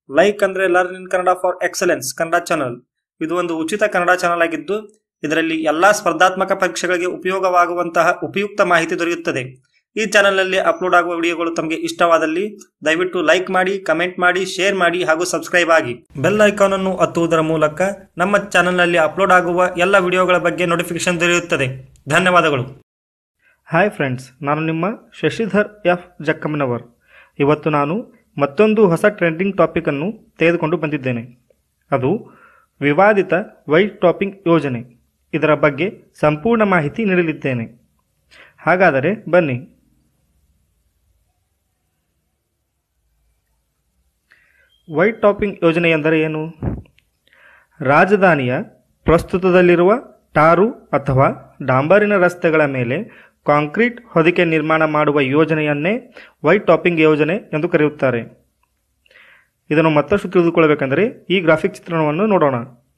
like ಅಂದ್ರೆ learn in Kannada for excellence Kannada channel ಇದು ಒಂದು ಉಚಿತ ಕನ್ನಡ ಚಾನಲ್ ಆಗಿದ್ದು ಇದರಲ್ಲಿ ಎಲ್ಲಾ ಸ್ಪರ್ಧಾತ್ಮಕ ಪರೀಕ್ಷೆಗಳಿಗೆ ಉಪಯೋಗವಾಗುವಂತಹ ಉಪಯುಕ್ತ ಮಾಹಿತಿ ದೊರೆಯುತ್ತದೆ ಈ ಚಾನಲ್ನಲ್ಲಿ ಅಪ್ಲೋಡ್ ಆಗುವ ವಿಡಿಯೋಗಳು ತಮಗೆ ಇಷ್ಟವಾದಲ್ಲಿ ದಯವಿಟ್ಟು ಲೈಕ್ ಮಾಡಿ ಕಮೆಂಟ್ ಮಾಡಿ ಶೇರ್ ಮಾಡಿ ಹಾಗೂ ಸಬ್ಸ್ಕ್ರೈಬ್ ಆಗಿ ಬೆಲ್ ಐಕಾನ್ ಅನ್ನು ಒತ್ತುವುದರ ಮೂಲಕ ನಮ್ಮ ಚಾನಲ್ನಲ್ಲಿ ಅಪ್ಲೋಡ್ ಆಗುವ ಎಲ್ಲ ವಿಡಿಯೋಗಳ ಬಗ್ಗೆ ನೋಟಿಫಿಕೇಶನ್ ದೊರೆಯುತ್ತದೆ ಧನ್ಯವಾದಗಳು ಹಾಯ್ ಫ್ರೆಂಡ್ಸ್ ನಾನು ನಿಮ್ಮ ಶಶಿಧರ್ ಎಫ್ ಜಕ್ಕಮ್ಮನವರ್ ಇವತ್ತು ನಾನು ಮತ್ತೊಂದು ಹೊಸ ಟ್ರೆಂಡಿಂಗ್ ಟಾಪಿಕನ್ನು ತೆಗೆದುಕೊಂಡು ಬಂದಿದ್ದೇನೆ ಅದು ವಿವಾದಿತ ವೈಟ್ ಟಾಪಿಂಗ್ ಯೋಜನೆ ಇದರ ಬಗ್ಗೆ ಸಂಪೂರ್ಣ ಮಾಹಿತಿ ನೀಡಲಿದ್ದೇನೆ ಹಾಗಾದರೆ ಬನ್ನಿ ವೈಟ್ ಟಾಪಿಂಗ್ ಯೋಜನೆ ಎಂದರೆ ಏನು ರಾಜಧಾನಿಯ ಪ್ರಸ್ತುತದಲ್ಲಿರುವ ಟಾರು ಅಥವಾ ಡಾಂಬರಿನ ರಸ್ತೆಗಳ ಮೇಲೆ ಕಾಂಕ್ರೀಟ್ ಹೊದಿಕೆ ನಿರ್ಮಾಣ ಮಾಡುವ ಯೋಜನೆಯನ್ನೇ ವೈಟ್ ಟಾಪಿಂಗ್ ಯೋಜನೆ ಎಂದು ಕರೆಯುತ್ತಾರೆ ಇದನ್ನು ಮತ್ತಷ್ಟು ತಿಳಿದುಕೊಳ್ಳಬೇಕೆಂದರೆ ಈ ಗ್ರಾಫಿಕ್ ಚಿತ್ರಣವನ್ನು ನೋಡೋಣ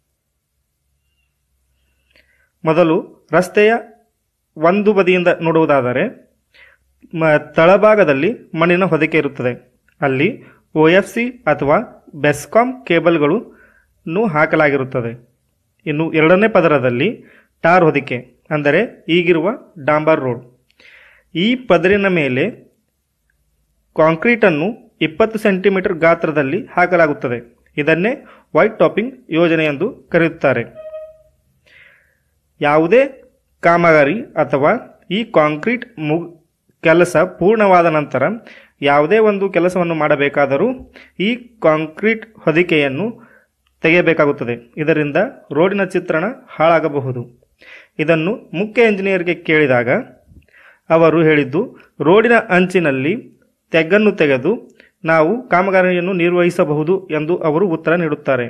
ಮೊದಲು ರಸ್ತೆಯ ಒಂದು ಬದಿಯಿಂದ ನೋಡುವುದಾದರೆ ಮ ತಳಭಾಗದಲ್ಲಿ ಮಣ್ಣಿನ ಹೊದಿಕೆ ಇರುತ್ತದೆ ಅಲ್ಲಿ ಒ ಎಫ್ ಸಿ ಅಥವಾ ಬೆಸ್ಕಾಂ ಕೇಬಲ್ಗಳನ್ನು ಹಾಕಲಾಗಿರುತ್ತದೆ ಇನ್ನು ಎರಡನೇ ಪದರದಲ್ಲಿ ಟಾರ್ ಹೊದಿಕೆ ಅಂದರೆ ಈಗಿರುವ ಡಾಂಬರ್ ರೋಡ್ ಈ ಪದರಿನ ಮೇಲೆ ಕಾಂಕ್ರೀಟನ್ನು ಇಪ್ಪತ್ತು ಸೆಂಟಿಮೀಟರ್ ಗಾತ್ರದಲ್ಲಿ ಹಾಕಲಾಗುತ್ತದೆ ಇದನ್ನೇ ವೈಟ್ ಟಾಪಿಂಗ್ ಯೋಜನೆ ಎಂದು ಕರೆಯುತ್ತಾರೆ ಯಾವುದೇ ಕಾಮಗಾರಿ ಅಥವಾ ಈ ಕಾಂಕ್ರೀಟ್ ಮು ಕೆಲಸ ಪೂರ್ಣವಾದ ನಂತರ ಯಾವುದೇ ಒಂದು ಕೆಲಸವನ್ನು ಮಾಡಬೇಕಾದರೂ ಈ ಕಾಂಕ್ರೀಟ್ ಹೊದಿಕೆಯನ್ನು ತೆಗೆಯಬೇಕಾಗುತ್ತದೆ ಇದರಿಂದ ರೋಡಿನ ಚಿತ್ರಣ ಹಾಳಾಗಬಹುದು ಇದನ್ನು ಮುಖ್ಯ ಇಂಜಿನಿಯರ್ಗೆ ಕೇಳಿದಾಗ ಅವರು ಹೇಳಿದ್ದು ರೋಡಿನ ಅಂಚಿನಲ್ಲಿ ತೆಗ್ಗನ್ನು ತೆಗೆದು ನಾವು ಕಾಮಗಾರಿಯನ್ನು ನಿರ್ವಹಿಸಬಹುದು ಎಂದು ಅವರು ಉತ್ತರ ನೀಡುತ್ತಾರೆ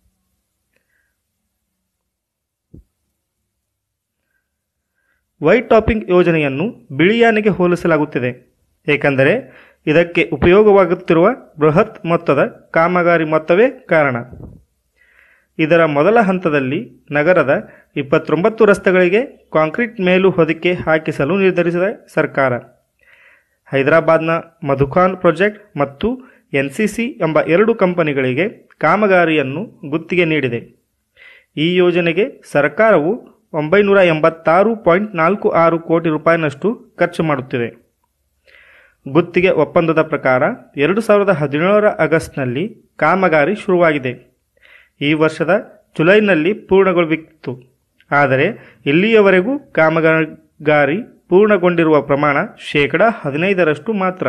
ವೈಟ್ ಟಾಪಿಂಗ್ ಯೋಜನೆಯನ್ನು ಬಿಳಿಯಾನೆಗೆ ಹೋಲಿಸಲಾಗುತ್ತಿದೆ ಏಕೆಂದರೆ ಇದಕ್ಕೆ ಉಪಯೋಗವಾಗುತ್ತಿರುವ ಬೃಹತ್ ಮೊತ್ತದ ಕಾಮಗಾರಿ ಮೊತ್ತವೇ ಕಾರಣ ಇದರ ಮೊದಲ ಹಂತದಲ್ಲಿ ನಗರದ ಇಪ್ಪತ್ತೊಂಬತ್ತು ರಸ್ತೆಗಳಿಗೆ ಕಾಂಕ್ರೀಟ್ ಮೇಲು ಹೊದಿಕೆ ಹಾಕಿಸಲು ನಿರ್ಧರಿಸಿದ ಸರ್ಕಾರ ಹೈದರಾಬಾದ್ನ ಮಧುಖಾನ್ ಪ್ರಾಜೆಕ್ಟ್ ಮತ್ತು ಎನ್ಸಿಸಿ ಎಂಬ ಎರಡು ಕಂಪನಿಗಳಿಗೆ ಕಾಮಗಾರಿಯನ್ನು ಗುತ್ತಿಗೆ ನೀಡಿದೆ ಈ ಯೋಜನೆಗೆ ಸರ್ಕಾರವು ಒಂಬೈನೂರ ಎಂಬತ್ತಾರು ಪಾಯಿಂಟ್ ನಾಲ್ಕು ಆರು ಕೋಟಿ ರೂಪಾಯಿನಷ್ಟು ಖರ್ಚು ಮಾಡುತ್ತಿದೆ ಗುತ್ತಿಗೆ ಒಪ್ಪಂದದ ಪ್ರಕಾರ ಎರಡು ಸಾವಿರದ ಹದಿನೇಳರ ಆಗಸ್ಟ್ನಲ್ಲಿ ಕಾಮಗಾರಿ ಶುರುವಾಗಿದೆ ಈ ವರ್ಷದ ಜುಲೈನಲ್ಲಿ ಪೂರ್ಣಗೊಳ್ಳಬೇಕಿತ್ತು ಆದರೆ ಇಲ್ಲಿಯವರೆಗೂ ಕಾಮಗಾರಿ ಪೂರ್ಣಗೊಂಡಿರುವ ಪ್ರಮಾಣ ಶೇಕಡ ಹದಿನೈದರಷ್ಟು ಮಾತ್ರ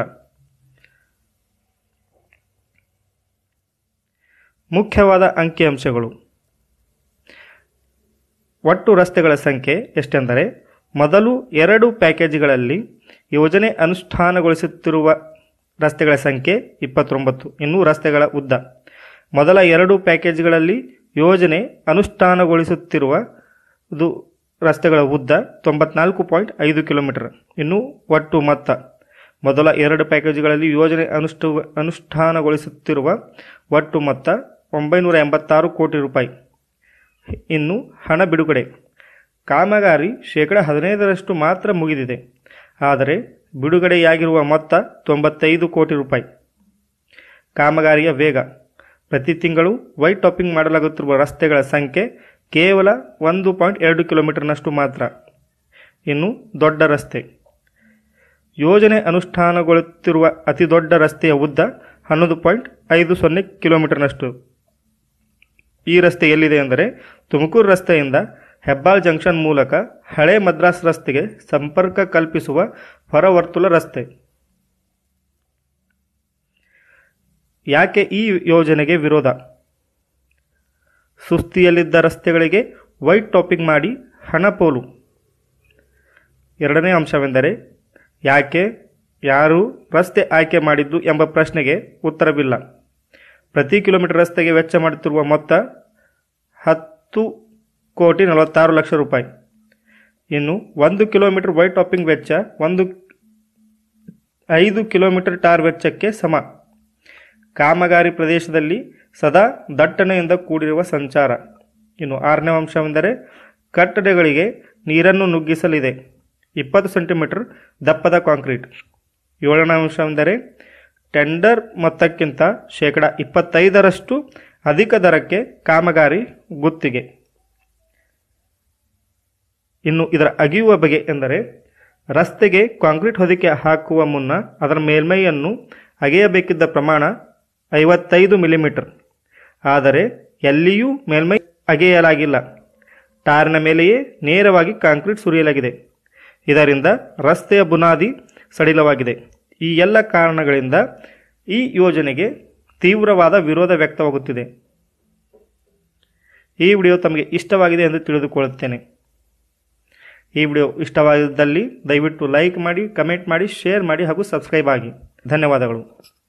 ಮುಖ್ಯವಾದ ಅಂಕಿಅಂಶಗಳು ಒಟ್ಟು ರಸ್ತೆಗಳ ಸಂಖ್ಯೆ ಎಷ್ಟೆಂದರೆ ಮೊದಲು ಎರಡು ಪ್ಯಾಕೇಜ್ಗಳಲ್ಲಿ ಯೋಜನೆ ಅನುಷ್ಠಾನಗೊಳಿಸುತ್ತಿರುವ ರಸ್ತೆಗಳ ಸಂಖ್ಯೆ ಇಪ್ಪತ್ತೊಂಬತ್ತು ಇನ್ನು ರಸ್ತೆಗಳ ಉದ್ದ ಮೊದಲ ಎರಡು ಪ್ಯಾಕೇಜ್ಗಳಲ್ಲಿ ಯೋಜನೆ ಅನುಷ್ಠಾನಗೊಳಿಸುತ್ತಿರುವ ಇದು ರಸ್ತೆಗಳ ಉದ್ದ ತೊಂಬತ್ನಾಲ್ಕು ಪಾಯಿಂಟ್ ಐದು ಕಿಲೋಮೀಟರ್ ಇನ್ನು ಒಟ್ಟು ಮೊತ್ತ ಮೊದಲ ಎರಡು ಪ್ಯಾಕೇಜ್ಗಳಲ್ಲಿ ಯೋಜನೆ ಅನುಷ್ಠ ಅನುಷ್ಠಾನಗೊಳಿಸುತ್ತಿರುವ ಒಟ್ಟು ಮೊತ್ತ ಒಂಬೈನೂರ ಎಂಬತ್ತಾರು ಕೋಟಿ ರೂಪಾಯಿ ಇನ್ನು ಹಣ ಬಿಡುಗಡೆ ಕಾಮಗಾರಿ ಶೇಕಡ ಹದಿನೈದರಷ್ಟು ಮಾತ್ರ ಮುಗಿದಿದೆ ಆದರೆ ಬಿಡುಗಡೆಯಾಗಿರುವ ಮೊತ್ತ ತೊಂಬತ್ತೈದು ಕೋಟಿ ರೂಪಾಯಿ ಕಾಮಗಾರಿಯ ವೇಗ ಪ್ರತಿ ತಿಂಗಳು ವೈಟ್ ಟಾಪಿಂಗ್ ಮಾಡಲಾಗುತ್ತಿರುವ ರಸ್ತೆಗಳ ಸಂಖ್ಯೆ ಕೇವಲ ಒಂದು ಪಾಯಿಂಟ್ ಎರಡು ಕಿಲೋಮೀಟರ್ನಷ್ಟು ಮಾತ್ರ ಇನ್ನು ದೊಡ್ಡ ರಸ್ತೆ ಯೋಜನೆ ಅನುಷ್ಠಾನಗೊಳ್ಳುತ್ತಿರುವ ಅತಿ ದೊಡ್ಡ ರಸ್ತೆಯ ಉದ್ದ ಹನ್ನೊಂದು ಪಾಯಿಂಟ್ ಐದು ಸೊನ್ನೆ ಕಿಲೋಮೀಟರ್ನಷ್ಟು ಈ ರಸ್ತೆ ಎಲ್ಲಿದೆ ಎಂದರೆ ತುಮಕೂರು ರಸ್ತೆಯಿಂದ ಹೆಬ್ಬಾಳ್ ಜಂಕ್ಷನ್ ಮೂಲಕ ಹಳೆ ಮದ್ರಾಸ್ ರಸ್ತೆಗೆ ಸಂಪರ್ಕ ಕಲ್ಪಿಸುವ ಹೊರವರ್ತುಲ ರಸ್ತೆ ಯಾಕೆ ಈ ಯೋಜನೆಗೆ ವಿರೋಧ ಸುಸ್ತಿಯಲ್ಲಿದ್ದ ರಸ್ತೆಗಳಿಗೆ ವೈಟ್ ಟಾಪಿಂಗ್ ಮಾಡಿ ಹಣ ಪೋಲು ಎರಡನೇ ಅಂಶವೆಂದರೆ ಯಾಕೆ ಯಾರು ರಸ್ತೆ ಆಯ್ಕೆ ಮಾಡಿದ್ದು ಎಂಬ ಪ್ರಶ್ನೆಗೆ ಉತ್ತರವಿಲ್ಲ ಪ್ರತಿ ಕಿಲೋಮೀಟರ್ ರಸ್ತೆಗೆ ವೆಚ್ಚ ಮಾಡುತ್ತಿರುವ ಮೊತ್ತ ಹತ್ತು ಕೋಟಿ ನಲವತ್ತಾರು ಲಕ್ಷ ರೂಪಾಯಿ ಇನ್ನು ಒಂದು ಕಿಲೋಮೀಟರ್ ವೈಟ್ ಟಾಪಿಂಗ್ ವೆಚ್ಚ ಒಂದು ಐದು ಕಿಲೋಮೀಟರ್ ಟಾರ್ ವೆಚ್ಚಕ್ಕೆ ಸಮ ಕಾಮಗಾರಿ ಪ್ರದೇಶದಲ್ಲಿ ಸದಾ ದಟ್ಟಣೆಯಿಂದ ಕೂಡಿರುವ ಸಂಚಾರ ಇನ್ನು ಆರನೇ ಅಂಶವೆಂದರೆ ಕಟ್ಟಡಗಳಿಗೆ ನೀರನ್ನು ನುಗ್ಗಿಸಲಿದೆ ಇಪ್ಪತ್ತು ಸೆಂಟಿಮೀಟರ್ ದಪ್ಪದ ಕಾಂಕ್ರೀಟ್ ಏಳನೇ ಅಂಶವೆಂದರೆ ಟೆಂಡರ್ ಮೊತ್ತಕ್ಕಿಂತ ಶೇಕಡ ಇಪ್ಪತ್ತೈದರಷ್ಟು ಅಧಿಕ ದರಕ್ಕೆ ಕಾಮಗಾರಿ ಗುತ್ತಿಗೆ ಇನ್ನು ಇದರ ಅಗಿಯುವ ಬಗೆ ಎಂದರೆ ರಸ್ತೆಗೆ ಕಾಂಕ್ರೀಟ್ ಹೊದಿಕೆ ಹಾಕುವ ಮುನ್ನ ಅದರ ಮೇಲ್ಮೈಯನ್ನು ಅಗೆಯಬೇಕಿದ್ದ ಪ್ರಮಾಣ ಐವತ್ತೈದು ಮಿಲಿಮೀಟರ್ ಆದರೆ ಎಲ್ಲಿಯೂ ಮೇಲ್ಮೈ ಅಗೆಯಲಾಗಿಲ್ಲ ಟಾರಿನ ಮೇಲೆಯೇ ನೇರವಾಗಿ ಕಾಂಕ್ರೀಟ್ ಸುರಿಯಲಾಗಿದೆ ಇದರಿಂದ ರಸ್ತೆಯ ಬುನಾದಿ ಸಡಿಲವಾಗಿದೆ ಈ ಎಲ್ಲ ಕಾರಣಗಳಿಂದ ಈ ಯೋಜನೆಗೆ ತೀವ್ರವಾದ ವಿರೋಧ ವ್ಯಕ್ತವಾಗುತ್ತಿದೆ ಈ ವಿಡಿಯೋ ತಮಗೆ ಇಷ್ಟವಾಗಿದೆ ಎಂದು ತಿಳಿದುಕೊಳ್ಳುತ್ತೇನೆ ಈ ವಿಡಿಯೋ ಇಷ್ಟವಾಗಿದ್ದಲ್ಲಿ ದಯವಿಟ್ಟು ಲೈಕ್ ಮಾಡಿ ಕಮೆಂಟ್ ಮಾಡಿ ಶೇರ್ ಮಾಡಿ ಹಾಗೂ ಸಬ್ಸ್ಕ್ರೈಬ್ ಆಗಿ ಧನ್ಯವಾದಗಳು